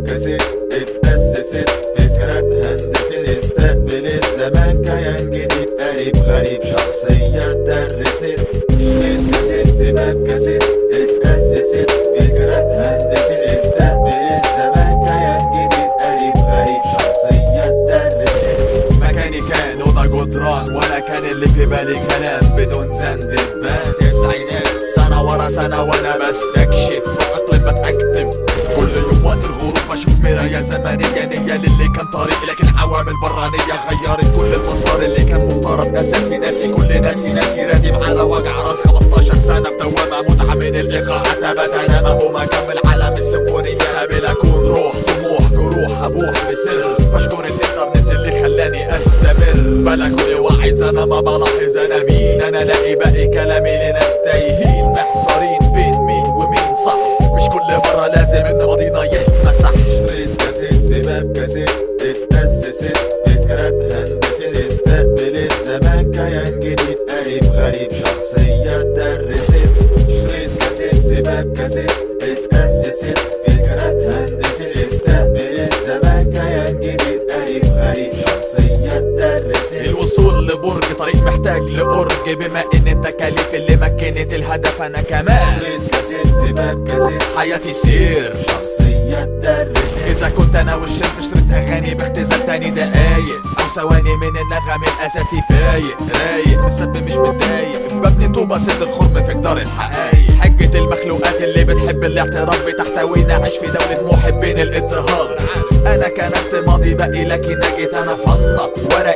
اتبكست اتأسست فكرة هندست استقبل الزمان كيان جديد قريب غريب شخصية درست اتكست اتبكست اتأسست فكرة هندست استقبل الزمان كيان جديد قريب غريب شخصية درست مكاني كان أوضة جدران ولا كان اللي في بالي كلام بدون زندبات تسعينات سنة ورا سنة وأنا بستكشف بتأقلم بتأكتف كل يوم وقت الغروب بشوف مراية زمنية نية للي كان طريق لكن عوامل برانية غيرت كل المسار اللي كان مفترض أساسي ناسي كل ناسي ناسي رادم على وجع راس 15 سنة في دوامة متعة من الإيقاعات أبات أنا مقوم أكمل عالم السيمفونية قابل أكون روح طموح جروح أبوح بسر بشكر الإنترنت اللي خلاني أستمر بلاكوني واعظ أنا ما بلاحظ أنا مين أنا لاقي باقي كلامي لناس تايهين محتارين بين مين ومين صح مش كل مرة لازم إن ماضينا يتمسح اتكست في باب كاسيت اتأسست فكرة هندست استقبل الزمان كيان جديد قريب غريب شخصية درست شريط كاسيت في باب كاسيت اتأسست فكرة هندست استقبل الزمان كيان جديد قريب غريب شخصية درست الوصول لبرج طريق محتاج لأرج بما إن التكاليف اللي مكنت الهدف أنا كمان شريط كاسيت في باب كاسيت حياتي سير شخصية درست إذا كنت أنا والشرف شريط أغاني باختزال تاني دقايق أو ثواني من النغم الأساسي فايق رايق مسب مش متضايق ببني طوبة سد الخرم في جدار الحقايق حجة المخلوقات اللي بتحب الاعتراف بتحتوينا عيش في دولة محبين الاضطهاد أنا كنست ماضي باقي لكن جيت أنا فنط ورق